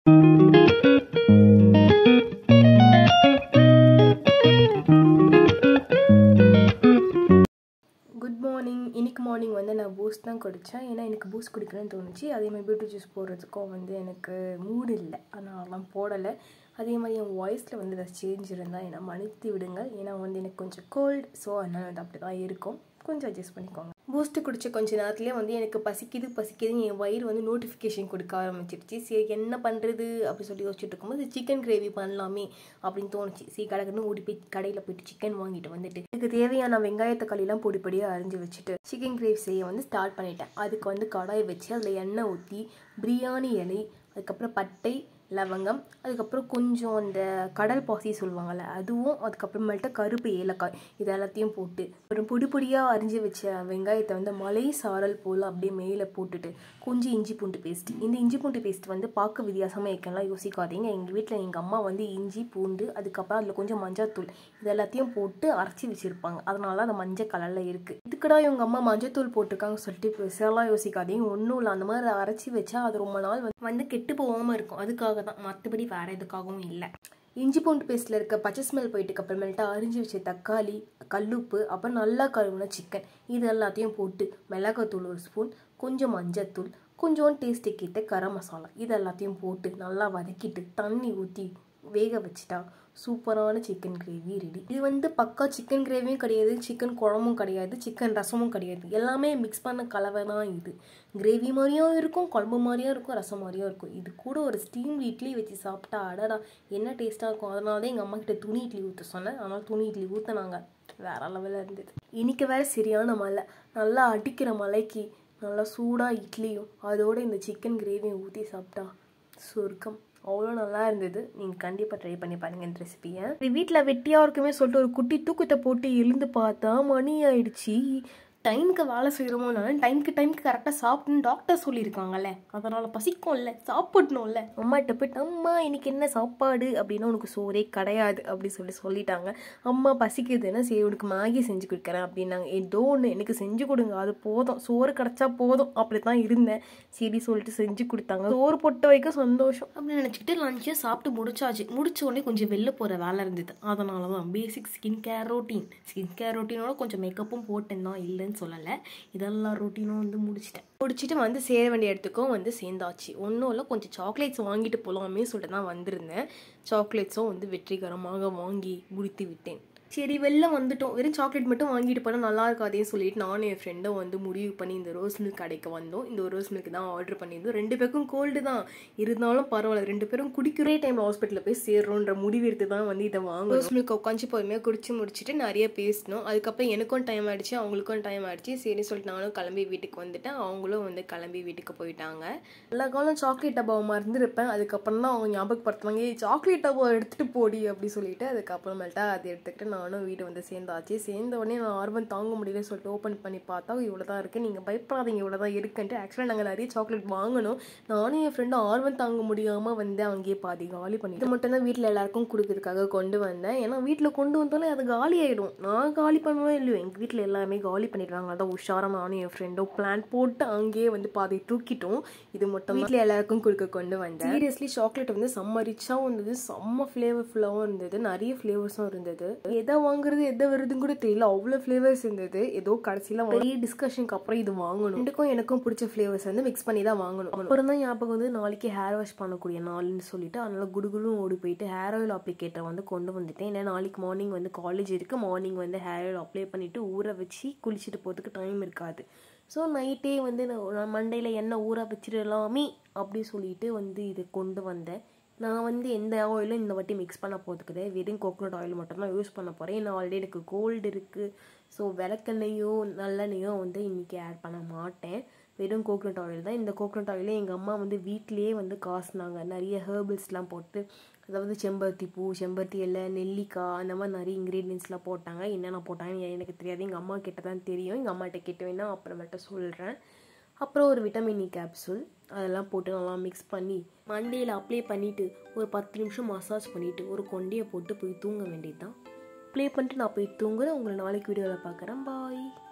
good morning இன்னைக்கு morning வந்து நான் பூஸ்ட் தான் குடித்தேன் ஏன்னா எனக்கு பூஸ்ட் குடிக்கணும்னு தோணுச்சு அதே மாதிரி பீட்ரூட் ஜூஸ் போடுறதுக்கும் வந்து எனக்கு மூடு இல்லை அதனாலலாம் போடலை அதே மாதிரி என் வாய்ஸில் வந்து ஏதாவது சேஞ்ச் இருந்தால் என்னை மன்னித்து விடுங்கள் ஏன்னா வந்து எனக்கு கொஞ்சம் கோல்டு ஸோ அதனால் வந்து அப்படி தான் இருக்கும் கொஞ்சம் அட்ஜஸ்ட் பண்ணிக்கோங்க பூஸ்ட்டு குடிச்ச கொஞ்ச நேரத்துலேயே வந்து எனக்கு பசிக்குது பசிக்குதுன்னு என் வயிறு வந்து நோட்டிஃபிகேஷன் கொடுக்க ஆரம்பிச்சிருச்சு சரி என்ன பண்ணுறது அப்படி சொல்லி யோசிச்சுட்டு இருக்கும்போது சிக்கன் கிரேவி பண்ணலாமே அப்படின்னு தோணுச்சு சரி கடகன்னு ஓடி போய் கடையில் போயிட்டு சிக்கன் வாங்கிட்டு வந்துட்டு இதுக்கு தேவையான வெங்காய தக்காளிலாம் பொடி பொடியாக அரிஞ்சு வச்சுட்டு சிக்கன் கிரேவி செய்ய வந்து ஸ்டார்ட் பண்ணிட்டேன் அதுக்கு வந்து கடாய் வச்சு அதில் எண்ணெய் ஊற்றி பிரியாணி இலை அதுக்கப்புறம் பட்டை லவங்கம் அதுக்கப்புறம் கொஞ்சம் அந்த கடல் பாசி சொல்லுவாங்கள்ல அதுவும் அதுக்கப்புறமேல்ட்டு கருப்பு ஏலக்காய் இது எல்லாத்தையும் போட்டு அப்புறம் பொடி பொடியாக அரிஞ்சு வச்ச வெங்காயத்தை வந்து மலை சாரல் போல் அப்படியே மேலே போட்டுட்டு கொஞ்சம் இஞ்சி பூண்டு பேஸ்ட் இந்த இஞ்சி பூண்டு பேஸ்ட் வந்து பார்க்க வித்தியாசமாக இருக்கலாம் யோசிக்காதீங்க எங்கள் வீட்டில் எங்கள் அம்மா வந்து இஞ்சி பூண்டு அதுக்கப்புறம் அதில் கொஞ்சம் மஞ்சத்தூள் இது எல்லாத்தையும் போட்டு அரைச்சி வச்சுருப்பாங்க அதனால தான் அந்த மஞ்சள் கலரில் இருக்குது இதுக்கடா இவங்க அம்மா மஞ்சத்தூள் போட்டிருக்காங்க சொல்லிட்டு பெருசாலாம் யோசிக்காதீங்க ஒன்றும் இல்லை அந்த மாதிரி அரைச்சி வச்சா அது ரொம்ப நாள் வந்து வந்து கெட்டு போகாமல் இருக்கும் அதுக்காக தான் மற்றபடி வேறு எதுக்காகவும் இல்லை இஞ்சி பூண்டு பேஸ்ட்டில் இருக்க பச்சை ஸ்மெல் போயிட்டுக்கு அப்புறமேல்ட்டு அரிஞ்சு வச்ச தக்காளி கல்லுப்பு அப்புறம் நல்லா கழுவுன சிக்கன் இது எல்லாத்தையும் போட்டு மிளகாத்தூள் ஒரு ஸ்பூன் கொஞ்சம் மஞ்சத்தூள் கொஞ்சம் டேஸ்ட்டுக்கு ஏற்ற கரம் மசாலா இது எல்லாத்தையும் போட்டு நல்லா வதக்கிட்டு தண்ணி ஊற்றி வேக வச்சுட்டா சூப்பரான சிக்கன் கிரேவி ரெடி இது வந்து பக்கா சிக்கன் கிரேவியும் கிடையாது சிக்கன் குழம்பும் கிடையாது சிக்கன் ரசமும் கிடையாது எல்லாமே மிக்ஸ் பண்ண கலவை தான் இது கிரேவி மாதிரியும் இருக்கும் குழம்பு மாதிரியும் இருக்கும் ரசம் மாதிரியும் இருக்கும் இது கூட ஒரு ஸ்டீம் இட்லி வச்சு சாப்பிட்டா அடடா என்ன டேஸ்ட்டாக இருக்கும் அதனால தான் எங்கள் அம்மா கிட்ட துணி இட்லி ஊற்ற சொன்னேன் அதனால் துணி இட்லி ஊற்றினாங்க வேற லெவலில் இருந்தது இன்னைக்கு வேற சரியான மழை நல்லா அடிக்கிற மலைக்கு நல்லா சூடாக இட்லியும் அதோட இந்த சிக்கன் கிரேவியும் ஊற்றி சாப்பிட்டா சொர்க்கம் அவ்வளோ நல்லா இருந்தது நீங்கள் கண்டிப்பாக ட்ரை பண்ணி பாருங்க இந்த ரெசிபியை வீட்டில் வெட்டியாக இருக்குமே சொல்லிட்டு ஒரு குட்டி தூக்கத்தை போட்டு எழுந்து பார்த்தா மணி ஆயிடுச்சு டைமுக்கு வேலை செய்கிறோமோனா டைமுக்கு டைமுக்கு கரெக்டாக சாப்பிடணும் டாக்டர் சொல்லியிருக்காங்கல்ல அதனால் பசிக்கும்ல சாப்பிடணும்ல அம்மாட்ட போயிட்டு அம்மா இன்னைக்கு என்ன சாப்பாடு அப்படின்னா உனக்கு சோறே கிடையாது அப்படி சொல்லி சொல்லிட்டாங்க அம்மா பசிக்குதுன்னா சரி உனக்கு மேகி செஞ்சு கொடுக்குறேன் அப்படின்னாங்க ஏதோ ஒன்று எனக்கு செஞ்சு கொடுங்க அது போதும் சோறு கிடச்சா போதும் அப்படி தான் இருந்தேன் சரி சொல்லிட்டு செஞ்சு கொடுத்தாங்க சோறு பொட்ட வைக்க சந்தோஷம் அப்படின்னு நினச்சிக்கிட்டு லஞ்சை சாப்பிட்டு முடிச்சாச்சு முடிச்ச உடனே கொஞ்சம் வெளில போகிற வேலை இருந்தது அதனால தான் basic skin care routine skin care ரொட்டீனோட கொஞ்சம் மேக்கப்பும் போட்டேன் தான் இல்லைன்னு சொல்லலை இதெல்லாம் ரொட்டீனும் வந்து முடிச்சிட்டேன் முடிச்சுட்டு வந்து சேர வேண்டிய இடத்துக்கும் வந்து சேர்ந்தாச்சு ஒன்றும் இல்லை கொஞ்சம் சாக்லேட்ஸ் வாங்கிட்டு போகலாமே சொல்லிட்டு தான் வந்திருந்தேன் சாக்லேட்ஸும் வந்து வெற்றிகரமாக வாங்கி முடித்து விட்டேன் சரி வெளில வந்துட்டோம் வெறும் சாக்லேட் மட்டும் வாங்கிட்டு போனால் நல்லா இருக்காதேன்னு சொல்லிட்டு நானும் என் ஃப்ரெண்டும் வந்து முடிவு பண்ணி இந்த ரோஸ் மில்க் கடைக்கு வந்தோம் இந்த ரோஸ் மில்க் தான் ஆர்டர் பண்ணியிருந்தோம் ரெண்டு பேருக்கும் கோல்டு தான் இருந்தாலும் பரவாயில்ல ரெண்டு பேரும் குடிக்கிறே டைம் ஹாஸ்பிட்டலில் போய் சேர்றோன்ற முடிவு எடுத்து தான் வந்து இதை வாங்க ரோஸ் மில்க் உட்காந்து பொறுமையாக குடிச்சு முடிச்சுட்டு நிறைய பேசணும் அதுக்கப்புறம் எனக்கும் டைம் ஆயிடுச்சு அவங்களுக்கும் டைம் ஆயிடுச்சு சரி சொல்லிட்டு நானும் கிளம்பி வீட்டுக்கு வந்துட்டேன் அவங்களும் வந்து கிளம்பி வீட்டுக்கு போயிட்டாங்க எல்லா காலம் சாக்லேட் டப்பாவை மறந்துருப்பேன் அதுக்கப்புறம் தான் அவங்க ஞாபகப்படுத்துவாங்க "ஏய், சாக்லேட் டப்பா எடுத்துகிட்டு போடி அப்படி சொல்லிட்டு அதுக்கப்புறமேல்ட்டா அதை எடுத்துக்கிட்டு நானும் வீடு வந்து சேர்ந்தாச்சு சேர்ந்த உடனே நான் ஆர்வம் தாங்க முடியல சொல்லிட்டு ஓப்பன் பண்ணி பார்த்தா இவ்வளோ தான் இருக்குது நீங்கள் பயப்படாதீங்க இவ்வளோ தான் இருக்குன்ட்டு ஆக்சுவலாக நாங்கள் நிறைய சாக்லேட் வாங்கணும் நானும் என் ஃப்ரெண்டும் ஆர்வம் தாங்க முடியாமல் வந்து அங்கேயே பாதி காலி பண்ணி இது மட்டும் தான் வீட்டில் எல்லாருக்கும் கொடுக்கறதுக்காக கொண்டு வந்தேன் ஏன்னா வீட்டில் கொண்டு வந்தாலும் அது காலி ஆகிடும் நான் காலி பண்ணுவேன் இல்லையோ எங்கள் வீட்டில் எல்லாமே காலி பண்ணிடுவாங்க அதான் உஷாராக நானும் என் ஃப்ரெண்டும் பிளான் போட்டு அங்கேயே வந்து பாதி தூக்கிட்டோம் இது மட்டும் வீட்டில் எல்லாருக்கும் கொடுக்க கொண்டு வந்தேன் சீரியஸ்லி சாக்லேட் வந்து செம்ம ரிச்சாகவும் இருந்தது செம்ம ஃப்ளேவர்ஃபுல்லாகவும் இருந்தது நிறைய ஃப்ளேவர்ஸும் இருந்தது எதை வாங்குறது எதை வருதுன்னு கூட தெரியல அவ்வளோ ஃப்ளேவர்ஸ் இருந்தது ஏதோ கடைசியில் பெரிய டிஸ்கஷனுக்கு அப்புறம் இது வாங்கணும் ரெண்டுக்கும் எனக்கும் பிடிச்ச ஃப்ளேவர்ஸ் வந்து மிக்ஸ் பண்ணி தான் வாங்கணும் அப்புறம் தான் ஞாபகம் வந்து நாளைக்கு ஹேர் வாஷ் பண்ணக்கூடிய நாள்னு சொல்லிட்டு அதனால குடுகுலும் ஓடி போயிட்டு ஹேர் ஆயில் அப்ளிகேட்டர் வந்து கொண்டு வந்துட்டேன் ஏன்னா நாளைக்கு மார்னிங் வந்து காலேஜ் இருக்கு மார்னிங் வந்து ஹேர் ஆயில் அப்ளை பண்ணிட்டு ஊற வச்சு குளிச்சுட்டு போகிறதுக்கு டைம் இருக்காது ஸோ நைட்டே வந்து நான் மண்டையில் எண்ணெய் ஊற வச்சிடலாமே அப்படி சொல்லிட்டு வந்து இது கொண்டு வந்தேன் நான் வந்து எந்த ஆயிலும் இந்த வாட்டி மிக்ஸ் பண்ண போகிறதுக்குது வெறும் கோகோனட் ஆயில் மட்டும்தான் யூஸ் பண்ண போகிறேன் ஏன்னா ஆல்ரெடி எனக்கு கோல்டு இருக்குது ஸோ விளக்கெண்ணையோ நல்லெண்ணெயோ வந்து இன்றைக்கி ஆட் பண்ண மாட்டேன் வெறும் கோகோனட் ஆயில் தான் இந்த கோகோனட் ஆயிலே எங்கள் அம்மா வந்து வீட்டிலேயே வந்து காசுனாங்க நிறைய ஹேர்பிள்ஸ்லாம் போட்டு அதாவது செம்பருத்தி பூ செம்பருத்தி இலை நெல்லிக்காய் அந்த மாதிரி நிறைய இன்க்ரீடியன்ஸ்லாம் போட்டாங்க என்னென்ன போட்டாங்கன்னு எனக்கு தெரியாது எங்கள் அம்மா கிட்ட தான் தெரியும் எங்கள் அம்மாட்ட கேட்டு வேணா அப்புறமேட்ட சொல்கிறேன் அப்புறம் ஒரு விட்டமின் இ கேப்சூல் அதெல்லாம் போட்டு நல்லா மிக்ஸ் பண்ணி மண்டையில் அப்ளை பண்ணிவிட்டு ஒரு பத்து நிமிஷம் மசாஜ் பண்ணிவிட்டு ஒரு கொண்டையை போட்டு போய் தூங்க வேண்டியது தான் ப்ளே பண்ணிட்டு நான் போய் தூங்குறேன் உங்களை நாளைக்கு வீடியோவில் பார்க்குறேன் பாய்